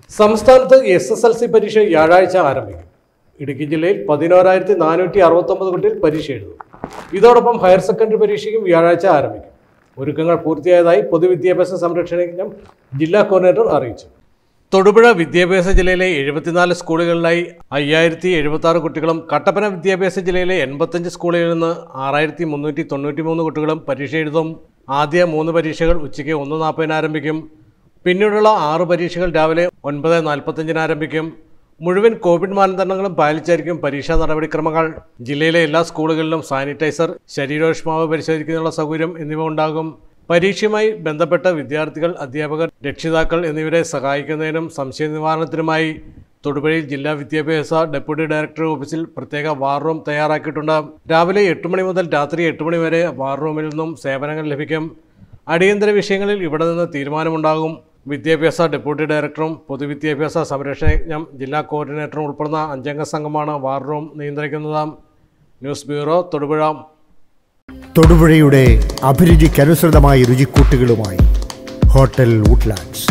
സംസ്ഥാനത്ത് S S L C പരീക്ഷ വ്യാഴാഴ്ച ആരംഭിക്കും ഇടുക്കി ജില്ലയിൽ പതിനോരായിരത്തി നാനൂറ്റി അറുപത്തൊമ്പത് കുട്ടികൾ പരീക്ഷ എഴുതും ഇതോടൊപ്പം ഹയർ സെക്കൻഡറി പരീക്ഷയ്ക്കും വ്യാഴാഴ്ച ആരംഭിക്കും ഒരുക്കങ്ങൾ പൂർത്തിയായതായി പൊതുവിദ്യാഭ്യാസ സംരക്ഷണ യജ്ഞം ജില്ലാ കോർഡിനേറ്റർ അറിയിച്ചു തൊടുപുഴ വിദ്യാഭ്യാസ ജില്ലയിലെ എഴുപത്തിനാല് സ്കൂളുകളിലായി അയ്യായിരത്തി എഴുപത്തി ആറ് കുട്ടികളും കട്ടപ്പന വിദ്യാഭ്യാസ ജില്ലയിലെ എൺപത്തഞ്ച് സ്കൂളുകളിൽ നിന്ന് ആറായിരത്തി മുന്നൂറ്റി തൊണ്ണൂറ്റി മൂന്ന് കുട്ടികളും പരീക്ഷ എഴുതും ആദ്യ മൂന്ന് പരീക്ഷകൾ ഉച്ചയ്ക്ക് ഒന്ന് നാൽപ്പതിന് ആരംഭിക്കും പിന്നീടുള്ള ആറ് പരീക്ഷകൾ രാവിലെ ഒൻപത് നാൽപ്പത്തഞ്ചിന് ആരംഭിക്കും മുഴുവൻ കോവിഡ് മാനദണ്ഡങ്ങളും പാലിച്ചായിരിക്കും പരീക്ഷാ നടപടിക്രമങ്ങൾ ജില്ലയിലെ എല്ലാ സ്കൂളുകളിലും സാനിറ്റൈസർ ശരീരോഷ്മാവ് പരിശോധിക്കുന്നതിനുള്ള സൗകര്യം എന്നിവ ഉണ്ടാകും പരീക്ഷയുമായി ബന്ധപ്പെട്ട വിദ്യാർത്ഥികൾ അധ്യാപകർ രക്ഷിതാക്കൾ എന്നിവരെ സഹായിക്കുന്നതിനും സംശയ നിവാരണത്തിനുമായി തൊടുപുഴയിൽ ജില്ലാ വിദ്യാഭ്യാസ ഡെപ്യൂട്ടി ഡയറക്ടർ ഓഫീസിൽ പ്രത്യേക വാർ റൂം തയ്യാറാക്കിയിട്ടുണ്ട് രാവിലെ എട്ട് മണി മുതൽ രാത്രി എട്ട് മണി വരെ വാർ റൂമിൽ നിന്നും സേവനങ്ങൾ ലഭിക്കും അടിയന്തര വിഷയങ്ങളിൽ ഇവിടെ നിന്ന് തീരുമാനമുണ്ടാകും വിദ്യാഭ്യാസ ഡെപ്യൂട്ടി ഡയറക്ടറും പൊതുവിദ്യാഭ്യാസ സംരക്ഷണ യജ്ഞം ജില്ലാ കോർഡിനേറ്ററും ഉൾപ്പെടുന്ന അഞ്ചംഗ സംഘമാണ് വാർ റൂം നിയന്ത്രിക്കുന്നത് ന്യൂസ് ബ്യൂറോ തൊടുപുഴ തൊടുപുഴയുടെ അഭിരുചിക്കനുസൃതമായ രുചിക്കൂട്ടുകളുമായി ഹോട്ടൽ വുഡ്ലാൻഡ്സ്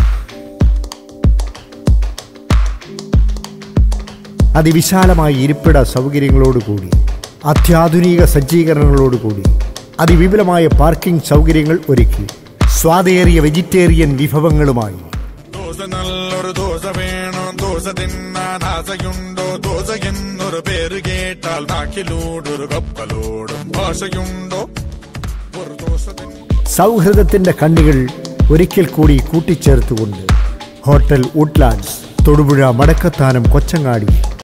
അതിവിശാലമായ ഇരിപ്പിട സൗകര്യങ്ങളോടുകൂടി അത്യാധുനിക സജ്ജീകരണങ്ങളോടുകൂടി അതിവിപുലമായ പാർക്കിംഗ് സൗകര്യങ്ങൾ ഒരുക്കി സ്വാദേറിയ വെജിറ്റേറിയൻ വിഭവങ്ങളുമായി ദോശ നല്ലൊരു ദോശ വേണം ദോശ തിന്നാൻ ആശയുണ്ടോ ദോശ എന്നൊരു പേര് കേട്ടാൽ നാക്കിലൂടൊരു കപ്പലോടും ഭാഷയുണ്ടോ ഒരു ദോശ തിന്ന സൗഹൃദത്തിന്റെ കണ്ണികൾ ഒരിക്കൽ കൂടി കൂട്ടിച്ചേർത്തുകൊണ്ട് ഹോട്ടൽ വുഡ്ലാൻഡ്സ് തൊടുപുഴ മടക്കത്താനം കൊച്ചങ്ങാടി